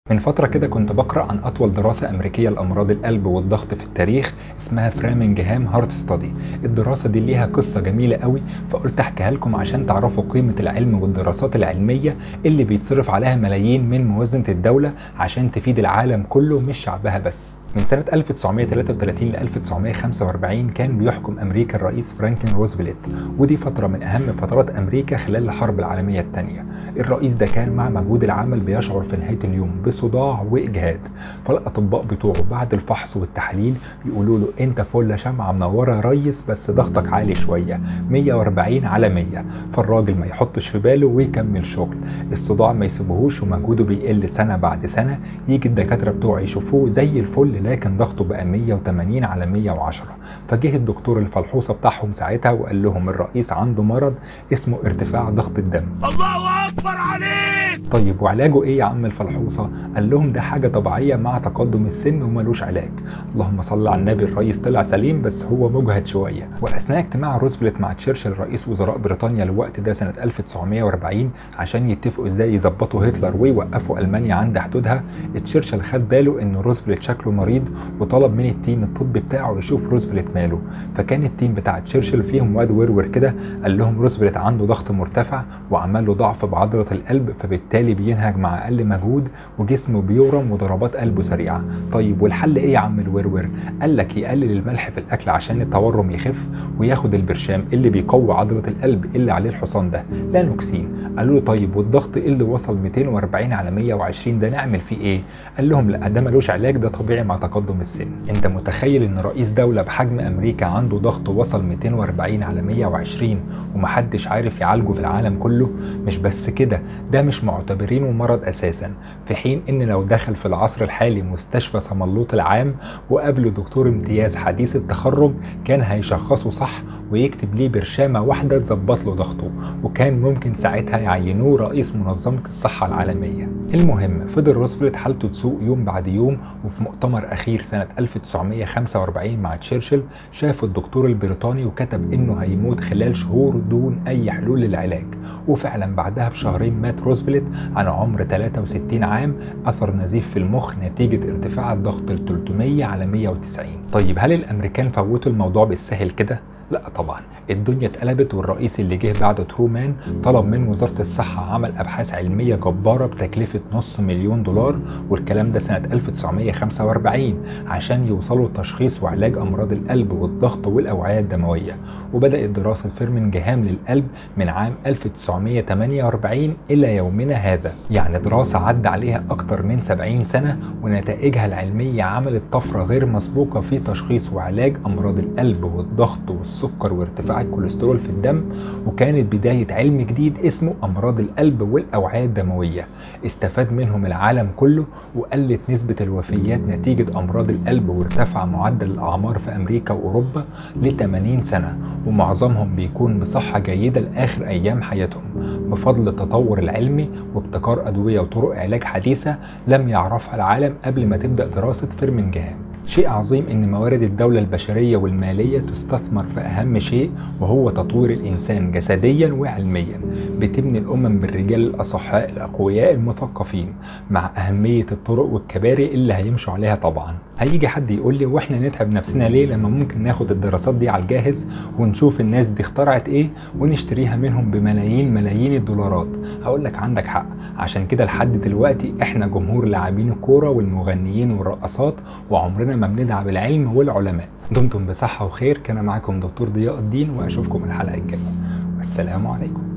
من فترة كده كنت بقرأ عن أطول دراسة أمريكية لأمراض القلب والضغط في التاريخ اسمها فرامنجهام هارت ستادي الدراسة دي ليها قصة جميلة قوي فقلت أحكيها لكم عشان تعرفوا قيمة العلم والدراسات العلمية اللي بيتصرف عليها ملايين من موازنة الدولة عشان تفيد العالم كله مش شعبها بس من سنة 1933 ل 1945 كان بيحكم أمريكا الرئيس فرانكلين روزفلت ودي فترة من أهم فترات أمريكا خلال الحرب العالمية الثانية الرئيس ده كان مع مجهود العمل بيشعر في نهاية اليوم بصداع وإجهاد فالأطباء بتوعه بعد الفحص والتحليل يقولوا له أنت فل شمعة منورة يا ريس بس ضغطك عالي شوية 140 على 100 فالراجل ما يحطش في باله ويكمل شغل الصداع ما يسيبهوش ومجهوده بيقل سنة بعد سنة يجي الدكاترة بتوعه يشوفوه زي الفل لكن ضغطه بقى 180 على 110 فجه الدكتور الفلحوصة بتاعهم ساعتها وقال لهم الرئيس عنده مرض اسمه ارتفاع ضغط الدم الله اكبر عليك طيب وعلاجه ايه يا عم الفلحوصة قال لهم ده حاجة طبيعية مع تقدم السن وملوش علاج اللهم صل على النبي الرئيس طلع سليم بس هو مجهد شوية واثناء اجتماع روزفلت مع تشرشل رئيس وزراء بريطانيا الوقت ده سنة 1940 عشان يتفقوا ازاي يظبطوا هتلر ويوقفوا المانيا عند حدودها تشرشل خد باله ان روزفلت شكله مريض وطلب من التيم الطبي بتاعه يشوف روزفلت ماله فكان التيم بتاع تشرشل فيهم واد ورور كده قال لهم روزفلت عنده ضغط مرتفع وعمل له ضعف بعضله القلب فبالتالي بينهج مع اقل مجهود وجسمه بيورم وضربات قلبه سريعه طيب والحل ايه يا عم الورور قال لك يقلل الملح في الاكل عشان التورم يخف وياخد البرشام اللي بيقوي عضله القلب اللي عليه الحصان ده لانوكسين قالوا له طيب والضغط اللي وصل 240 على 120 ده نعمل فيه ايه قال لهم لا ده ملوش علاج ده طبيعي مع تقدم السن انت متخيل ان رئيس دوله بحجم امريكا عنده ضغط وصل 240 على 120 ومحدش عارف يعالجه في العالم كله مش بس كده ده مش معتبرينه مرض اساسا في حين ان لو دخل في العصر الحالي مستشفى صملوط العام وقابله دكتور امتياز حديث التخرج كان هيشخصه صح ويكتب ليه برشامه واحده تظبط له ضغطه وكان ممكن ساعتها يعينوه رئيس منظمه الصحه العالميه المهم فضل روزفلت حالته تسوء يوم بعد يوم وفي مؤتمر اخير سنه 1945 مع تشرشل شاف الدكتور البريطاني وكتب انه هيموت خلال شهور دون اي حلول للعلاج وفعلا بعدها بشهرين مات روزفلت عن عمر 63 عام اثر نزيف في المخ نتيجه ارتفاع الضغط ل 300 على 190 طيب هل الامريكان فوتوا الموضوع بالسهل كده لا طبعا الدنيا اتقلبت والرئيس اللي جه بعد ترومان طلب من وزارة الصحة عمل أبحاث علمية جبارة بتكلفة نص مليون دولار والكلام ده سنة 1945 عشان يوصلوا لتشخيص وعلاج أمراض القلب والضغط والأوعية الدموية وبدأت دراسة فيرمنجهام للقلب من عام 1948 إلى يومنا هذا يعني دراسة عدى عليها أكتر من 70 سنة ونتائجها العلمية عملت طفرة غير مسبوقة في تشخيص وعلاج أمراض القلب والضغط والسكر السكر وارتفاع الكوليسترول في الدم وكانت بداية علم جديد اسمه أمراض القلب والأوعية الدموية استفاد منهم العالم كله وقلت نسبة الوفيات نتيجة أمراض القلب وارتفع معدل الأعمار في أمريكا وأوروبا ل 80 سنة ومعظمهم بيكون بصحة جيدة لآخر أيام حياتهم بفضل التطور العلمي وابتكار أدوية وطرق علاج حديثة لم يعرفها العالم قبل ما تبدأ دراسة فيرمنجهام شيء عظيم ان موارد الدولة البشرية والمالية تستثمر في اهم شيء وهو تطوير الانسان جسديا وعلميا بتبني الامم بالرجال الاصحاء الاقوياء المثقفين مع اهمية الطرق والكباري اللي هيمشوا عليها طبعا هيجي حد يقول لي واحنا نتعب نفسنا ليه لما ممكن ناخد الدراسات دي على الجاهز ونشوف الناس دي اخترعت ايه ونشتريها منهم بملايين ملايين الدولارات هقول لك عندك حق عشان كده لحد دلوقتي احنا جمهور لاعبين الكوره والمغنيين والرقصات وعمرنا ما بندعى بالعلم والعلماء دمتم بصحه وخير كان معكم دكتور ضياء الدين واشوفكم الحلقه الجايه والسلام عليكم